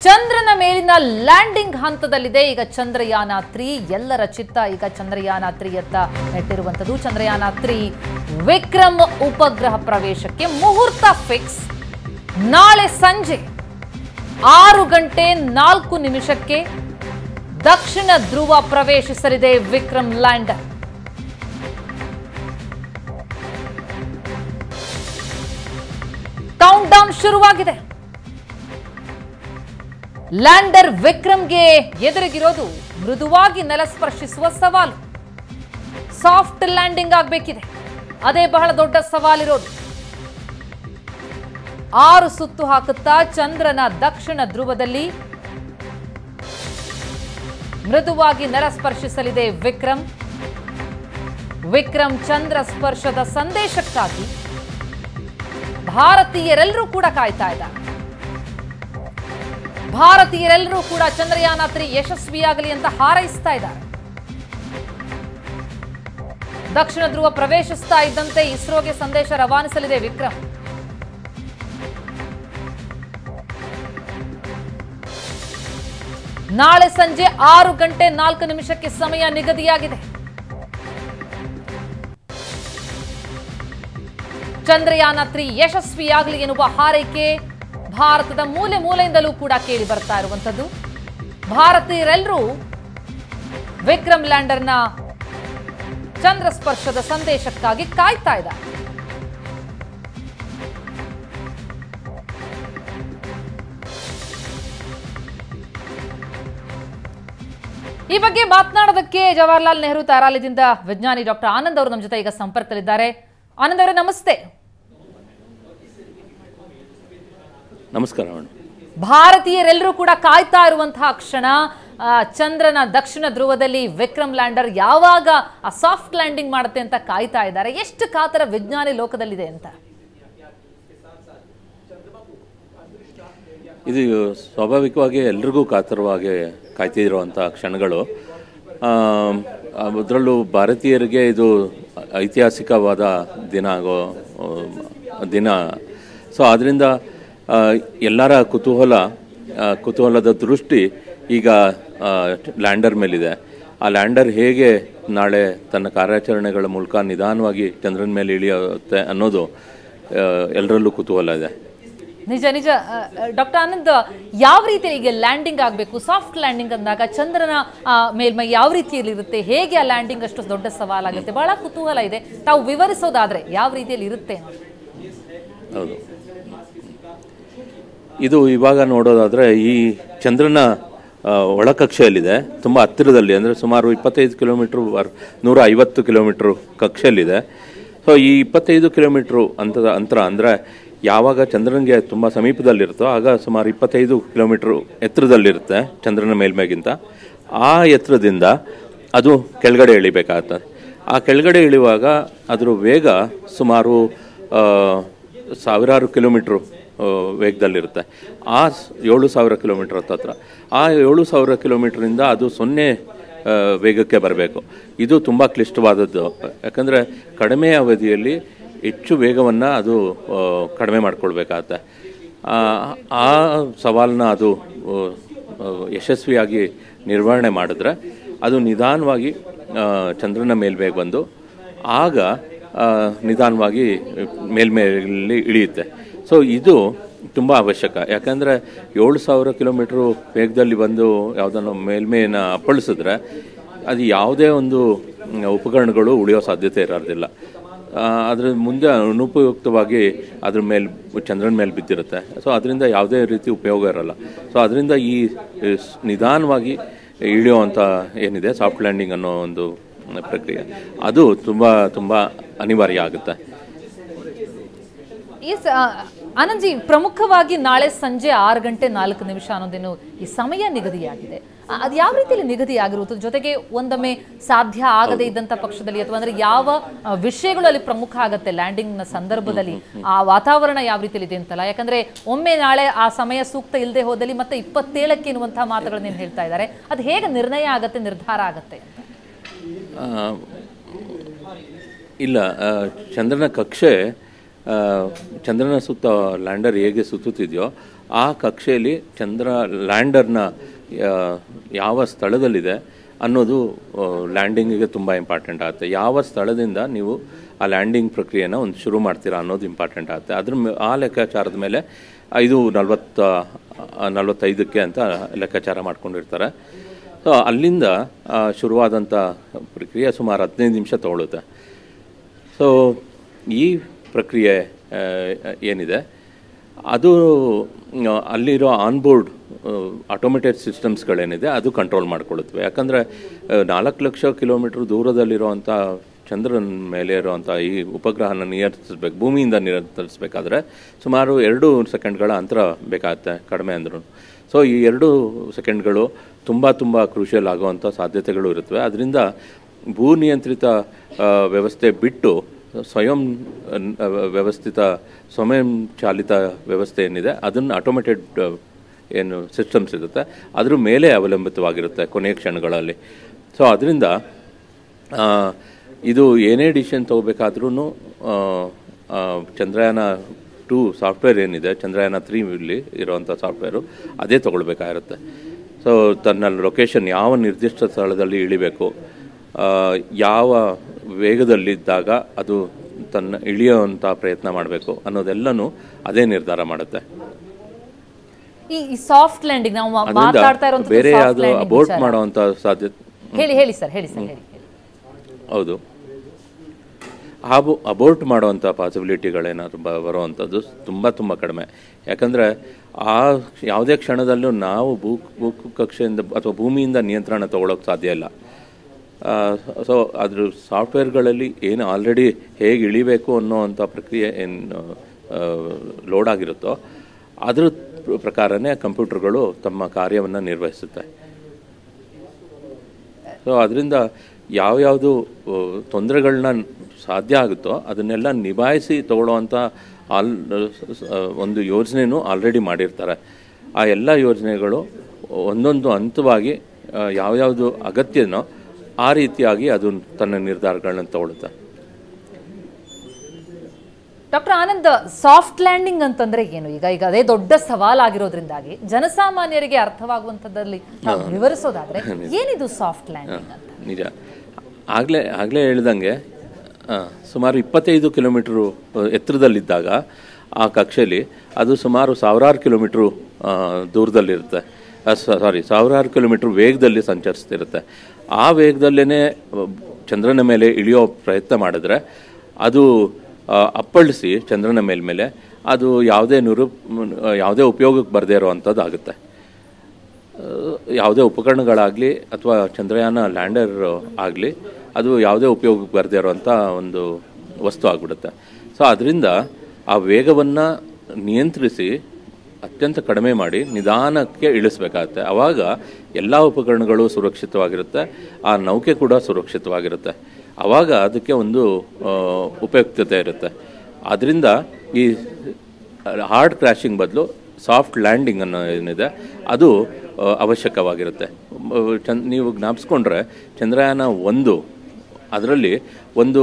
ಚಂದ್ರನ ಮೇಲಿನ ಲ್ಯಾಂಡಿಂಗ್ ಹಂತದಲ್ಲಿದೆ ಈಗ ಚಂದ್ರಯಾನ ತ್ರೀ ಎಲ್ಲರ ಚಿತ್ತ ಈಗ ಚಂದ್ರಯಾನ ತ್ರೀಯತ್ತ ನೆಟ್ಟಿರುವಂಥದ್ದು ಚಂದ್ರಯಾನ ತ್ರೀ ವಿಕ್ರಮ್ ಉಪಗ್ರಹ ಪ್ರವೇಶಕ್ಕೆ ಮುಹೂರ್ತ ಫಿಕ್ಸ್ ನಾಳೆ ಸಂಜೆ ಆರು ಗಂಟೆ ನಾಲ್ಕು ನಿಮಿಷಕ್ಕೆ ದಕ್ಷಿಣ ಧ್ರುವ ಪ್ರವೇಶಿಸಲಿದೆ ವಿಕ್ರಮ್ ಲ್ಯಾಂಡರ್ ಕೌಂಟ್ ಡೌನ್ ಶುರುವಾಗಿದೆ ಲ್ಯಾಂಡರ್ ವಿಕ್ರಮ್ಗೆ ಎದುರಿಗಿರೋದು ಮೃದುವಾಗಿ ನೆಲ ಸ್ಪರ್ಶಿಸುವ ಸವಾಲು ಸಾಫ್ಟ್ ಲ್ಯಾಂಡಿಂಗ್ ಆಗಬೇಕಿದೆ ಅದೇ ಬಹಳ ದೊಡ್ಡ ಸವಾಲಿರೋದು ಆರು ಸುತ್ತು ಹಾಕುತ್ತಾ ಚಂದ್ರನ ದಕ್ಷಿಣ ಧ್ರುವದಲ್ಲಿ ಮೃದುವಾಗಿ ನೆಲ ಸ್ಪರ್ಶಿಸಲಿದೆ ವಿಕ್ರಮ್ ವಿಕ್ರಮ್ ಚಂದ್ರ ಸ್ಪರ್ಶದ ಸಂದೇಶಕ್ಕಾಗಿ ಭಾರತೀಯರೆಲ್ಲರೂ ಕೂಡ ಕಾಯ್ತಾ ಇದ್ದಾರೆ ಭಾರತೀಯರೆಲ್ಲರೂ ಕೂಡ ಚಂದ್ರಯಾನ ತ್ರೀ ಯಶಸ್ವಿಯಾಗಲಿ ಅಂತ ಹಾರೈಸ್ತಾ ಇದ್ದಾರೆ ದಕ್ಷಿಣ ಧ್ರುವ ಪ್ರವೇಶಿಸ್ತಾ ಇದ್ದಂತೆ ಇಸ್ರೋಗೆ ಸಂದೇಶ ರವಾನಿಸಲಿದೆ ವಿಕ್ರಮ್ ನಾಳೆ ಸಂಜೆ ಆರು ಗಂಟೆ ನಾಲ್ಕು ನಿಮಿಷಕ್ಕೆ ಸಮಯ ನಿಗದಿಯಾಗಿದೆ ಚಂದ್ರಯಾನ ತ್ರೀ ಯಶಸ್ವಿಯಾಗಲಿ ಎನ್ನುವ ಹಾರೈಕೆ ಭಾರತದ ಮೂಲೆ ಮೂಲೆಯಿಂದಲೂ ಕೂಡ ಕೇಳಿ ಬರ್ತಾ ಇರುವಂಥದ್ದು ಭಾರತೀಯರೆಲ್ಲರೂ ವಿಕ್ರಮ್ ಲ್ಯಾಂಡರ್ನ ಚಂದ್ರ ಸ್ಪರ್ಶದ ಸಂದೇಶಕ್ಕಾಗಿ ಕಾಯ್ತಾ ಇದ್ದಾರೆ ಈ ಬಗ್ಗೆ ಮಾತನಾಡೋದಕ್ಕೆ ಜವಾಹರ್ಲಾಲ್ ನೆಹರು ತಾರಾಲಯದಿಂದ ವಿಜ್ಞಾನಿ ಡಾಕ್ಟರ್ ಆನಂದ್ ಅವರು ನಮ್ಮ ಜೊತೆ ಈಗ ಸಂಪರ್ಕದಲ್ಲಿದ್ದಾರೆ ಆನಂದ್ ಅವರೇ ನಮಸ್ತೆ ನಮಸ್ಕಾರ ಮೇಡಮ್ ಭಾರತೀಯರೆಲ್ಲರೂ ಕೂಡ ಕಾಯ್ತಾ ಇರುವಂತಹ ಕ್ಷಣ ಆ, ಚಂದ್ರನ ದಕ್ಷಿಣ ಧ್ರುವದಲ್ಲಿ ವಿಕ್ರಮ್ ಲ್ಯಾಂಡರ್ ಯಾವಾಗ ಆ ಸಾಫ್ಟ್ ಲ್ಯಾಂಡಿಂಗ್ ಮಾಡುತ್ತೆ ಅಂತ ಕಾಯ್ತಾ ಇದ್ದಾರೆ ಎಷ್ಟು ಕಾತರ ವಿಜ್ಞಾನಿ ಲೋಕದಲ್ಲಿದೆ ಅಂತ ಇದು ಸ್ವಾಭಾವಿಕವಾಗಿ ಎಲ್ರಿಗೂ ಕಾತರವಾಗಿ ಕಾಯ್ತಿರುವಂಥ ಕ್ಷಣಗಳು ಅದರಲ್ಲೂ ಭಾರತೀಯರಿಗೆ ಇದು ಐತಿಹಾಸಿಕವಾದ ದಿನ ಆಗೋ ಆ, ದಿನ ಸೊ ಆದ್ದರಿಂದ ಆ, ಎಲ್ಲರ ಕುತೂಹಲ ಆ, ಕುತೂಹಲದ ದೃಷ್ಟಿ ಈಗ ಆ, ಲ್ಯಾಂಡರ್ ಮೇಲಿದೆ ಆ ಲ್ಯಾಂಡರ್ ಹೇಗೆ ನಾಳೆ ತನ್ನ ಕಾರ್ಯಾಚರಣೆಗಳ ಮೂಲಕ ನಿಧಾನವಾಗಿ ಚಂದ್ರನ ಮೇಲೆ ಇಳಿಯುತ್ತೆ ಅನ್ನೋದು ಎಲ್ಲರಲ್ಲೂ ಕುತೂಹಲ ಇದೆ ನಿಜ ನಿಜ ಡಾಕ್ಟರ್ ಆನಂದ್ ಯಾವ ರೀತಿ ಈಗ ಲ್ಯಾಂಡಿಂಗ್ ಆಗಬೇಕು ಸಾಫ್ಟ್ ಲ್ಯಾಂಡಿಂಗ್ ಅಂದಾಗ ಚಂದ್ರನ ಆ, ಮೇಲ್ಮೈ ಯಾವ ರೀತಿಯಲ್ಲಿ ಇರುತ್ತೆ ಹೇಗೆ ಆ ಲ್ಯಾಂಡಿಂಗ್ ಅಷ್ಟು ದೊಡ್ಡ ಸವಾಲಾಗುತ್ತೆ ಬಹಳ ಕುತೂಹಲ ಇದೆ ತಾವು ವಿವರಿಸೋದಾದ್ರೆ ಯಾವ ರೀತಿಯಲ್ಲಿ ಇರುತ್ತೆ ಅನ್ನೋದು. ಹೌದು ಇದು ಇವಾಗ ನೋಡೋದಾದ್ರೆ ಈ ಚಂದ್ರನ ಆ, ಒಳಕಕ್ಷೆಯಲ್ಲಿದೆ ತುಂಬ ಹತ್ತಿರದಲ್ಲಿ ಅಂದರೆ ಸುಮಾರು ಇಪ್ಪತ್ತೈದು ಕಿಲೋಮೀಟ್ರ್ ನೂರ ಐವತ್ತು ಕಿಲೋಮೀಟ್ರ್ ಕಕ್ಷೆಯಲ್ಲಿದೆ ಸೊ ಈ ಇಪ್ಪತ್ತೈದು ಕಿಲೋಮೀಟ್ರು ಅಂತದ ಅಂತರ ಅಂದರೆ ಯಾವಾಗ ಚಂದ್ರನಿಗೆ ತುಂಬ ಸಮೀಪದಲ್ಲಿರುತ್ತೋ ಆಗ ಸುಮಾರು ಇಪ್ಪತ್ತೈದು ಕಿಲೋಮೀಟ್ರ್ ಎತ್ತರದಲ್ಲಿರುತ್ತೆ ಚಂದ್ರನ ಮೇಲ್ಮೈಗಿಂತ ಆ ಎತ್ತರದಿಂದ ಅದು ಕೆಳಗಡೆ ಇಳಿಬೇಕಾಗ್ತದೆ ಆ ಕೆಳಗಡೆ ಇಳಿಯುವಾಗ ಅದರ ವೇಗ ಸುಮಾರು ಆ, ಸಾವಿರಾರು ಕಿಲೋಮೀಟ್ರು ಆ, ವೇಗದಲ್ಲಿರುತ್ತೆ ಆ ಸ್- ಏಳು ಸಾವಿರ ಕಿಲೋಮೀಟ್ರ್ ಹತ್ತತ್ರ ಆ ಏಳು ಸಾವಿರ ಕಿಲೋಮೀಟ್ರಿಂದ ಅದು ಸೊನ್ನೆ ಆ, ವೇಗಕ್ಕೆ ಬರಬೇಕು ಇದು ತುಂಬ ಕ್ಲಿಷ್ಟವಾದದ್ದು ಯಾಕಂದರೆ ಕಡಿಮೆ ಅವಧಿಯಲ್ಲಿ ಹೆಚ್ಚು ವೇಗವನ್ನು ಅದು ಆ, ಕಡಿಮೆ ಮಾಡ್ಕೊಳ್ಬೇಕಾಗತ್ತೆ ಆ ಆ ಸವಾಲನ್ನ ಅದು ಆ, ಆ, ಯಶಸ್ವಿಯಾಗಿ ನಿರ್ವಹಣೆ ಮಾಡಿದ್ರೆ ಅದು ನಿಧಾನವಾಗಿ ಆ, ಚಂದ್ರನ ಮೇಲ್ಮೇಗೆ ಬಂದು ಆಗ ಆ, ನಿಧಾನವಾಗಿ ಮೇಲ್ಮೇಲಿ ಇಳಿಯುತ್ತೆ ಸೊ ಇದು ತುಂಬ ಅವಶ್ಯಕ ಯಾಕಂದರೆ ಏಳು ಸಾವಿರ ಕಿಲೋಮೀಟ್ರು ವೇಗದಲ್ಲಿ ಬಂದು ಯಾವುದನ್ನು ಮೇಲ್ಮೇನ ಅಪ್ಪಳಿಸಿದ್ರೆ ಅದು ಯಾವುದೇ ಒಂದು ಮ್, ಉಪಕರಣಗಳು ಉಳಿಯೋ ಸಾಧ್ಯತೆ ಇರೋದಿಲ್ಲ ಆ, ಅದ್ರ ಮುಂದೆ ಅನುಪಯುಕ್ತವಾಗಿ ಅದ್ರ ಮೇಲೆ ಚಂದ್ರನ ಮೇಲೆ ಬಿದ್ದಿರುತ್ತೆ ಸೊ ಅದರಿಂದ ಯಾವುದೇ ರೀತಿ ಉಪಯೋಗ ಇರಲ್ಲ ಸೊ ಅದರಿಂದ ಈ ಈ ಸ್- ನಿಧಾನವಾಗಿ ಇಳಿಯುವಂಥ ಏನಿದೆ ಸಾಫ್ಟ್ ಲ್ಯಾಂಡಿಂಗ್ ಅನ್ನೋ ಒಂದು ಪ್ರಕ್ರಿಯೆ ಅದು ತುಂಬ ತುಂಬ ಅನಿವಾರ್ಯ ಆಗುತ್ತೆ ಈ ಸ- ಆ, ಆನಂದ್ಜಿ ಪ್ರಮುಖವಾಗಿ ನಾಳೆ ಸಂಜೆ ಆರು ಗಂಟೆ ನಾಲ್ಕು ನಿಮಿಷ ಅನ್ನೋದೇನು ಈ ಸಮಯ ನಿಗದಿಯಾಗಿದೆ ಆ, ಅದು ಯಾವ ರೀತಿಯಲ್ಲಿ ನಿಗದಿ ಆಗಿರುವುದು ಜೊತೆಗೆ ಒಂದೊಮ್ಮೆ ಸಾಧ್ಯ ಆಗದೇ ಇದ್ದಂಥ ಪಕ್ಷದಲ್ಲಿ ಅಥವಾ ಅಂದ್ರೆ ಯಾವ ಆ, ವಿಷಯಗಳು ಅಲ್ಲಿ ಪ್ರಮುಖ ಆಗತ್ತೆ ಲ್ಯಾಂಡಿಂಗ್ ನ ಸಂದರ್ಭದಲ್ಲಿ ಆ ವಾತಾವರಣ ಯಾವ ರೀತಿಯಲ್ಲಿ ಇದೆ ಅಂತಲ್ಲ ಯಾಕಂದ್ರೆ ಒಮ್ಮೆ ನಾಳೆ ಆ ಸಮಯ ಸೂಕ್ತ ಇಲ್ಲದೆ ಹೋದಲ್ಲಿ ಮತ್ತೆ ಇಪ್ಪತ್ತೇಳಕ್ಕೆ ಎನ್ನುವಂತಹ ಮಾತುಗಳನ್ನ ಏನ್ ಹೇಳ್ತಾ ಇದ್ದಾರೆ ಅದು ಹೇಗೆ ನಿರ್ಣಯ ಆಗತ್ತೆ ನಿರ್ಧಾರ ಆಗತ್ತೆ ಅಂತ ಆ, ಇಲ್ಲ ಆ, ಚಂದ್ರನ ಕಕ್ಷೆ ಆ, ಚಂದ್ರನ ಸುತ್ತ ಲ್ಯಾಂಡರ್ ಹೇಗೆ ಸುತ್ತುತ್ತಿದೆಯೋ ಆ ಕಕ್ಷೆಯಲ್ಲಿ ಚಂದ್ರ ಲ್ಯಾಂಡರ್ನ ಯಾವ ಸ್ಥಳದಲ್ಲಿದೆ ಅನ್ನೋದು ಲ್ಯಾಂಡಿಂಗಿಗೆ ತುಂಬ ಇಂಪಾರ್ಟೆಂಟ್ ಆಗುತ್ತೆ ಯಾವ ಸ್ಥಳದಿಂದ ನೀವು ಆ ಲ್ಯಾಂಡಿಂಗ್ ಪ್ರಕ್ರಿಯೆನ ಒಂದು ಶುರು ಮಾಡ್ತೀರಾ ಅನ್ನೋದು ಇಂಪಾರ್ಟೆಂಟ್ ಆಗುತ್ತೆ ಅದ್ರ ಮೇ ಆ ಲೆಕ್ಕಾಚಾರದ ಮೇಲೆ ಐದು ನಲ್ವತ್ತ ನಲ್ವತ್ತೈದಕ್ಕೆ ಅಂತ ಲೆಕ್ಕಾಚಾರ ಮಾಡ್ಕೊಂಡಿರ್ತಾರೆ ಸೊ ಅಲ್ಲಿಂದ ಆ, ಶುರುವಾದಂಥ ಪ್ರಕ್ರಿಯೆ ಸುಮಾರು ಹದಿನೈದು ನಿಮಿಷ ತಗೊಳುತ್ತೆ ಸೊ ಈ ಪ್ರಕ್ರಿಯೆ ಆ, ಏನಿದೆ ಅದು ಆ, ಅಲ್ಲಿರೋ ಆನ್ಬೋರ್ಡ್ ಆಟೋಮೇಟೆಡ್ ಸಿಸ್ಟಮ್ಸ್ಗಳೇನಿದೆ ಅದು ಕಂಟ್ರೋಲ್ ಮಾಡ್ಕೊಳ್ಳುತ್ತವೆ ಯಾಕಂದರೆ ನಾಲ್ಕು ಲಕ್ಷ ಕಿಲೋಮೀಟ್ರ್ ದೂರದಲ್ಲಿರುವಂಥ ಚಂದ್ರನ ಮೇಲೆ ಇರುವಂಥ ಈ ಉಪಗ್ರಹನ ನಿಯಂತ್ರಿಸಬೇಕು ಭೂಮಿಯಿಂದ ನಿಯಂತ್ರಿಸಬೇಕಾದ್ರೆ ಸುಮಾರು ಎರಡು ಸೆಕೆಂಡ್ಗಳ ಅಂತರ ಬೇಕಾಗುತ್ತೆ ಕಡಿಮೆ ಅಂದ್ರೂ ಸೊ ಈ ಎರಡು ಸೆಕೆಂಡ್ಗಳು ತುಂಬ ತುಂಬ ಕ್ರೂಷಿಯಲ್ ಆಗುವಂಥ ಸಾಧ್ಯತೆಗಳು ಇರುತ್ತವೆ ಅದರಿಂದ ಭೂ ನಿಯಂತ್ರಿತ ಆ, ವ್ಯವಸ್ಥೆ ಬಿಟ್ಟು ಸ್ವಯಂ ಆ, ವ್ಯವಸ್ಥಿತ ಸ್ವಯಂ ಚಾಲಿತ ವ್ಯವಸ್ಥೆ ಏನಿದೆ ಅದನ್ನು ಆಟೋಮೇಟೆಡ್ ಏನು ಸಿಸ್ಟಮ್ಸ್ ಇರುತ್ತೆ ಅದ್ರ ಮೇಲೆ ಅವಲಂಬಿತವಾಗಿರುತ್ತೆ ಕೊನೆಯ ಕ್ಷಣಗಳಲ್ಲಿ ಸೊ ಅದರಿಂದ ಆ, ಇದು ಏನೇ ಡಿಸಿಷನ್ ತೊಗೋಬೇಕಾದ್ರೂ ಚಂದ್ರಯಾನ ಟೂ ಸಾಫ್ಟ್ವೇರ್ ಏನಿದೆ ಚಂದ್ರಯಾನ ತ್ರೀ ಇಲ್ಲಿ ಇರುವಂಥ ಸಾಫ್ಟ್ವೇರು ಅದೇ ತೊಗೊಳ್ಬೇಕಾಗಿರುತ್ತೆ ಸೊ ತನ್ನ ಲೊಕೇಶನ್ ಯಾವ ನಿರ್ದಿಷ್ಟ ಸ್ಥಳದಲ್ಲಿ ಇಳಿಬೇಕು ಆ, ಯಾವ ವೇಗದಲ್ಲಿದ್ದಾಗ ಅದು ತನ್ನ ಇಳಿಯುವಂಥ ಪ್ರಯತ್ನ ಮಾಡಬೇಕು ಅನ್ನೋದೆಲ್ಲನೂ ಅದೇ ನಿರ್ಧಾರ ಮಾಡುತ್ತೆ ಈ ಸಾಫ್ಟ್ ಲ್ಯಾಂಡಿಂಗ್ ನಾವು ಮಾ- ಮಾತಾಡ್ತಾ ಅದರಿಂದ ಬೇರೆ ಇರುವಂತ ಯಾವುದು ಅಬೋರ್ಟ್ ಮಾಡುವಂಥ ಸಾಧ್ಯತೆ ಹೇಳಿ ಹೇಳಿ ಸರ್ ಹೇಳಿ ಸರ್ ಹೇಳಿ ಹೇಳಿ. ಹೌದು ಹಾಬು ಅಬೋರ್ಟ್ ಮಾಡುವಂಥ ಪಾಸಿಬಿಲಿಟಿಗಳೇನಾದ್ರು ಬ ಬರುವಂಥದ್ದು ತುಂಬ ತುಂಬ ಕಡಿಮೆ ಯಾಕಂದರೆ ಆ ಯಾವುದೇ ಕ್ಷಣದಲ್ಲೂ ನಾವು ಭೂ ಭೂ ಕಕ್ಷೆಯಿಂದ ಅಥವಾ ಭೂಮಿಯಿಂದ ನಿಯಂತ್ರಣ ತಗೊಳ್ಳೋಕೆ ಸಾಧ್ಯ ಇಲ್ಲ ಸೊ ಅದ್ರ ಸಾಫ್ಟ್ವೇರ್ಗಳಲ್ಲಿ ಏನು ಆಲ್ರೆಡಿ ಹೇಗೆ ಇಳಿಬೇಕು ಅನ್ನೋವಂಥ ಪ್ರಕ್ರಿಯೆ ಏನು ಲೋಡ್ ಆಗಿರುತ್ತೋ ಅದ್ರ ಪ್ರಕಾರನೇ ಕಂಪ್ಯೂಟರ್ಗಳು ತಮ್ಮ ಕಾರ್ಯವನ್ನು ನಿರ್ವಹಿಸುತ್ತೆ ಸೊ ಅದರಿಂದ ಯಾವ್ಯಾವುದು ತೊಂದರೆಗಳನ್ನ ಸಾಧ್ಯ ಆಗುತ್ತೋ ಅದನ್ನೆಲ್ಲ ನಿಭಾಯಿಸಿ ತಗೊಳ್ಳುವಂಥ ಆಲ್ ಒಂದು ಯೋಜನೆನೂ ಆಲ್ರೆಡಿ ಮಾಡಿರ್ತಾರೆ ಆ ಎಲ್ಲ ಯೋಜನೆಗಳು ಒಂದೊಂದು ಹಂತವಾಗಿ ಆ, ಯಾವ್ಯಾವುದು ಅಗತ್ಯನೋ ಆ ರೀತಿಯಾಗಿ ಅದು ತನ್ನ ನಿರ್ಧಾರಗಳನ್ನ ತಗೊಳುತ್ತೆ ಡಾಕ್ಟರ್ ಆನಂದ್ ಸಾಫ್ಟ್ ಲ್ಯಾಂಡಿಂಗ್ ಅಂತಂದ್ರೆ ಏನು ಈಗ ಈಗ ಅದೇ ದೊಡ್ಡ ಸವಾಲಾಗಿರೋದ್ರಿಂದಾಗಿ ಜನಸಾಮಾನ್ಯರಿಗೆ ಅರ್ಥವಾಗುವಂಥದ್ದಲ್ಲಿ ನಾವು ವಿವರಿಸೋದಾದ್ರೆ ಏನಿದು ಸಾಫ್ಟ್ ಲ್ಯಾಂಡಿಂಗ್ ಅಂತ ನಿಜ ಆಗಲೇ ಆಗಲೇ ಹೇಳ್ದಂಗೆ ಆ, ಸುಮಾರು ಇಪ್ಪತ್ತೈದು ಕಿಲೋಮೀಟ್ರು ಆ, ಎತ್ತರದಲ್ಲಿದ್ದಾಗ ಆ ಕಕ್ಷೆಯಲ್ಲಿ ಅದು ಸುಮಾರು ಸಾವಿರಾರು ಕಿಲೋಮೀಟ್ರು ಆ, ದೂರದಲ್ಲಿರುತ್ತೆ ಸಾರಿ ಸಾವಿರಾರು ಕಿಲೋಮೀಟ್ರ್ ವೇಗದಲ್ಲಿ ಸಂಚರಿಸ್ತಿರುತ್ತೆ ಆ ವೇಗದಲ್ಲೇ ಚಂದ್ರನ ಮೇಲೆ ಇಳಿಯೋ ಪ್ರಯತ್ನ ಮಾಡಿದ್ರೆ ಅದು ಆ, ಅಪ್ಪಳಿಸಿ ಚಂದ್ರನ ಮೇಲ್ಮೇಲೆ ಅದು ಯಾವುದೇ ನಿರು ಯಾವುದೇ ಉಪಯೋಗಕ್ಕೆ ಬರದೇ ಇರುವಂಥದ್ದು ಆಗುತ್ತೆ ಯಾವುದೇ ಉಪಕರಣಗಳಾಗಲಿ ಅಥವಾ ಚಂದ್ರಯಾನ ಲ್ಯಾಂಡರ್ ಆಗಲಿ ಅದು ಯಾವುದೇ ಉಪಯೋಗಕ್ಕೆ ಬರದೇ ಇರುವಂಥ ಒಂದು ವಸ್ತು ಆಗಿಬಿಡುತ್ತೆ ಸೊ ಅದರಿಂದ ಆ ವೇಗವನ್ನು ನಿಯಂತ್ರಿಸಿ ಅತ್ಯಂತ ಕಡಿಮೆ ಮಾಡಿ ನಿಧಾನಕ್ಕೆ ಇಳಿಸ್ಬೇಕಾಗತ್ತೆ ಆವಾಗ ಎಲ್ಲ ಉಪಕರಣಗಳು ಸುರಕ್ಷಿತವಾಗಿರುತ್ತೆ ಆ ನೌಕೆ ಕೂಡ ಸುರಕ್ಷಿತವಾಗಿರುತ್ತೆ ಆವಾಗ ಅದಕ್ಕೆ ಒಂದು ಆ, ಉಪಯುಕ್ತತೆ ಇರುತ್ತೆ ಅದರಿಂದ ಈ ಹಾರ್ಡ್ ಕ್ರ್ಯಾಶಿಂಗ್ ಬದಲು ಸಾಫ್ಟ್ ಲ್ಯಾಂಡಿಂಗ್ ಅನ್ನೋ ಏನಿದೆ ಅದು ಆ, ಅವಶ್ಯಕವಾಗಿರುತ್ತೆ ಮ- ಚಂದ್ ನೀವು ಜ್ಞಾಪಿಸ್ಕೊಂಡ್ರೆ ಚಂದ್ರಯಾನ ಒಂದು ಅದರಲ್ಲಿ ಒಂದು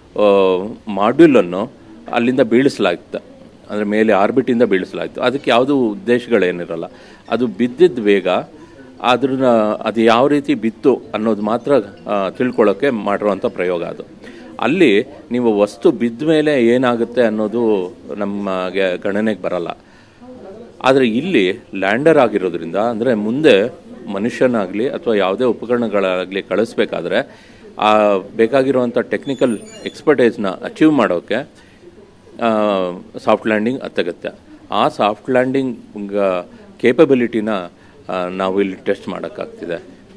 ಮಾಡ್ಯೂಲನ್ನು ಅಲ್ಲಿಂದ ಬೀಳಿಸಲಾಗಿತ್ತು ಅಂದರೆ ಮೇಲೆ ಆರ್ಬಿಟಿಂದ ಬೀಳಿಸಲಾಯಿತು ಅದಕ್ಕೆ ಯಾವುದೂ ಉದ್ದೇಶಗಳೇನಿರಲ್ಲ ಅದು ಬಿದ್ದಿದ್ದ ವೇಗ ಅದನ್ನ ಅದು ಯಾವ ರೀತಿ ಬಿತ್ತು ಅನ್ನೋದು ಮಾತ್ರ ಆ, ತಿಳ್ಕೊಳ್ಳೋಕ್ಕೆ ಮಾಡಿರುವಂಥ ಪ್ರಯೋಗ ಅದು ಅಲ್ಲಿ ನೀವು ವಸ್ತು ಬಿದ್ದ ಮೇಲೆ ಏನಾಗುತ್ತೆ ಅನ್ನೋದು ನಮಗೆ ಗಣನೆಗೆ ಬರಲ್ಲ ಆದರೆ ಇಲ್ಲಿ ಲ್ಯಾಂಡರ್ ಆಗಿರೋದ್ರಿಂದ ಅಂದರೆ ಮುಂದೆ ಮನುಷ್ಯನಾಗಲಿ ಅಥವಾ ಯಾವುದೇ ಉಪಕರಣಗಳಾಗಲಿ ಕಳಿಸ್ಬೇಕಾದ್ರೆ ಆ ಬೇಕಾಗಿರುವಂಥ ಟೆಕ್ನಿಕಲ್ ಎಕ್ಸ್ಪರ್ಟೈಸ್ನ ಅಚೀವ್ ಮಾಡೋಕ್ಕೆ ಸಾಫ್ಟ್ ಲ್ಯಾಂಡಿಂಗ್ ಅತ್ಯಗತ್ಯ ಆ ಸಾಫ್ಟ್ ಲ್ಯಾಂಡಿಂಗ್ ಕೇಪಬಿಲಿಟಿನ ನಾವು ಇಲ್ಲಿ ಟೆಸ್ಟ್ ಮಾಡೋಕ್ಕಾಗ್ತಿದೆ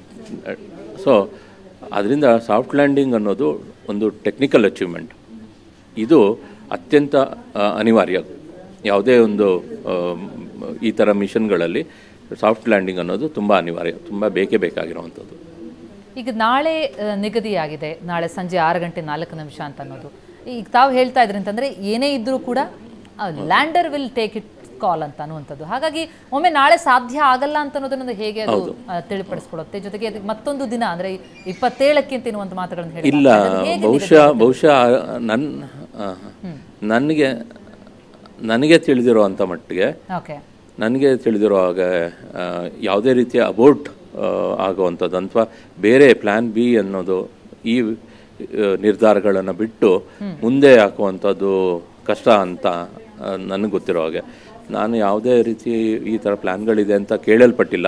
ಸೊ ಅದರಿಂದ ಸಾಫ್ಟ್ ಲ್ಯಾಂಡಿಂಗ್ ಅನ್ನೋದು ಒಂದು ಟೆಕ್ನಿಕಲ್ ಅಚೀವ್ಮೆಂಟ್ ಇದು ಅತ್ಯಂತ ಆ, ಅನಿವಾರ್ಯ ಯಾವುದೇ ಒಂದು ಆ, ಈ ಥರ ಮಿಷನ್ಗಳಲ್ಲಿ ಸಾಫ್ಟ್ ಲ್ಯಾಂಡಿಂಗ್ ಅನ್ನೋದು ತುಂಬ ಅನಿವಾರ್ಯ ತುಂಬ ಬೇಕೇ ಬೇಕಾಗಿರುವಂಥದ್ದು ಈಗ ನಾಳೆ ಆ, ನಿಗದಿಯಾಗಿದೆ ನಾಳೆ ಸಂಜೆ ಆರು ಗಂಟೆ ನಾಲ್ಕು ನಿಮಿಷ ಅಂತ ಅನ್ನೋದು ಈಗ ತಾವು ಹೇಳ್ತಾ ಇದ್ರಿ ಅಂತಂದ್ರೆ ಏನೇ ಇದ್ರೂ ಕೂಡ lander will take it call ಅಂತ ಅನ್ನುವಂಥದ್ದು ಹಾಗಾಗಿ ಒಮ್ಮೆ ನಾಳೆ ಸಾಧ್ಯ ಆಗಲ್ಲ ಅಂತ ಅನ್ನೋದನ್ನ ಹೇಗೆ ಅದು ಆ, ತಿಳಿಪಡಿಸ್ಕೊಡುತ್ತೆ ಜೊತೆಗೆ ಅದಕ್ಕೆ ಮತ್ತೊಂದು ದಿನ ಅಂದ್ರೆ ಇಪ್ಪತ್ತೇಳಕ್ಕಿಂತ ಇನ್ನುವಂತ ಮಾತುಗಳನ್ನು ಹೇಳಿ ಇಲ್ಲ ಬಹುಶಃ ಬಹುಶಃ ನನ್ನ ನನಗೆ ನನಗೆ ತಿಳಿದಿರುವಂಥ ಮಟ್ಟಿಗೆ ಓಕೆ ನನಗೆ ತಿಳಿದಿರೋ ಹಾಗೆ ಆ, ಯಾವುದೇ ರೀತಿಯ ಅಬೋರ್ಟ್ ಆಗುವಂಥದ್ದು ಅಥವಾ ಬೇರೆ ಪ್ಲ್ಯಾನ್ ಬಿ ಅನ್ನೋದು ಈ ನಿರ್ಧಾರಗಳನ್ನು ಬಿಟ್ಟು ಮುಂದೆ ಹಾಕುವಂಥದ್ದು ಕಷ್ಟ ಅಂತ ನನಗೆ ಗೊತ್ತಿರೋ ಹಾಗೆ ನಾನು ಯಾವುದೇ ರೀತಿ ಈ ಥರ ಪ್ಲ್ಯಾನ್ಗಳಿದೆ ಅಂತ ಕೇಳಲ್ಪಟ್ಟಿಲ್ಲ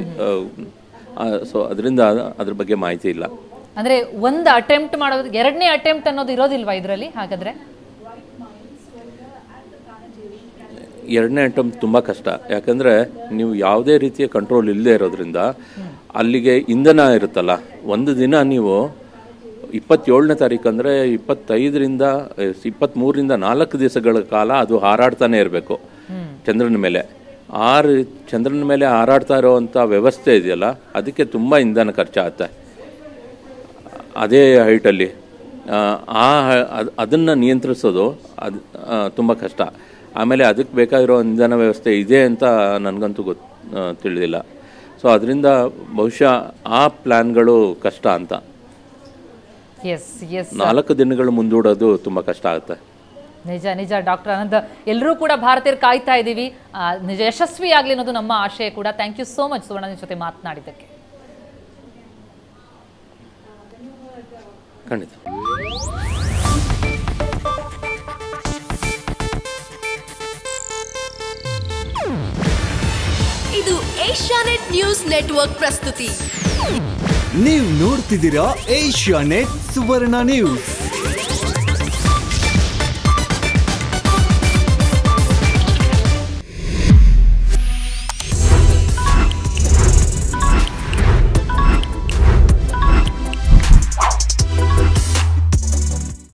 ಸೊ ಅದರಿಂದ ಅದ್ರ ಬಗ್ಗೆ ಮಾಹಿತಿ ಇಲ್ಲ ಅಂದ್ರೆ ಒಂದು ಅಟೆಂಪ್ಟ್ ಮಾಡೋದು ಎರಡನೇ ಅಟೆಂಪ್ಟ್ ಅನ್ನೋದು ಇರೋದಿಲ್ವಾ ಇದರಲ್ಲಿ ಹಾಗಾದ್ರೆ ಎರಡನೇ ಅಟೆಂಪ್ಟ್ ತುಂಬ ಕಷ್ಟ ಯಾಕಂದರೆ ನೀವು ಯಾವುದೇ ರೀತಿಯ ಕಂಟ್ರೋಲ್ ಇಲ್ಲದೆ ಇರೋದ್ರಿಂದ ಅಲ್ಲಿಗೆ ಇಂಧನ ಇರುತ್ತಲ್ಲ ಒಂದು ದಿನ ನೀವು ಇಪ್ಪತ್ತೇಳನೇ ತಾರೀಕು ಅಂದರೆ ಇಪ್ಪತ್ತೈದರಿಂದ ಇಪ್ಪತ್ತ್ಮೂರರಿಂದ ನಾಲ್ಕು ದಿವಸಗಳ ಕಾಲ ಅದು ಹಾರಾಡ್ತಾನೆ ಇರಬೇಕು ಚಂದ್ರನ ಮೇಲೆ ಆ ರೀ- ಚಂದ್ರನ ಮೇಲೆ ಹಾರಾಡ್ತಾ ಇರೋವಂಥ ವ್ಯವಸ್ಥೆ ಇದೆಯಲ್ಲ ಅದಕ್ಕೆ ತುಂಬ ಇಂಧನ ಖರ್ಚಾಗುತ್ತೆ ಅದೇ ಹೈಟಲ್ಲಿ ಆ ಅದನ್ನು ನಿಯಂತ್ರಿಸೋದು ಅದು ತುಂಬ ಕಷ್ಟ ಆಮೇಲೆ ಅದಕ್ಕೆ ಬೇಕಾಗಿರೋ ಇಂಧನ ವ್ಯವಸ್ಥೆ ಇದೆ ಅಂತ ನನಗಂತೂ ಗೊತ್ತು ತಿಳಿದಿಲ್ಲ ಸೊ ಅದರಿಂದ ಬಹುಶಃ ಆ ಪ್ಲ್ಯಾನ್ಗಳು ಕಷ್ಟ ಅಂತ ಎಸ್ ಎಸ್ ನಾಲ್ಕು ದಿನಗಳು ಮುಂದೂಡೋದು ತುಂಬ ಕಷ್ಟ ಆಗುತ್ತೆ ನಿಜ ನಿಜ ಡಾಕ್ಟರ್ ಅನಂತ್ ಎಲ್ಲರೂ ಕೂಡ ಭಾರತೀಯರು ಕಾಯ್ತಾ ಇದ್ದೀವಿ ಆ, ನಿಜ ಯಶಸ್ವಿ ಆಗಲಿ ಅನ್ನೋದು ನಮ್ಮ ಆಶಯ ಕೂಡ thank you so much Suvarna ನಿಮ್ ಜೊತೆ ಮಾತನಾಡಿದ್ದಕ್ಕೆ ಖಂಡಿತ ಇದು ಏಷ್ಯಾನೆಟ್ ನ್ಯೂಸ್ ನೆಟ್ವರ್ಕ್ ಪ್ರಸ್ತುತಿ ನೀವು ನೋಡ್ತಿದ್ದೀರಾ ಏಷ್ಯಾ ನೆಟ್ ಸುವರ್ಣ ನ್ಯೂಸ್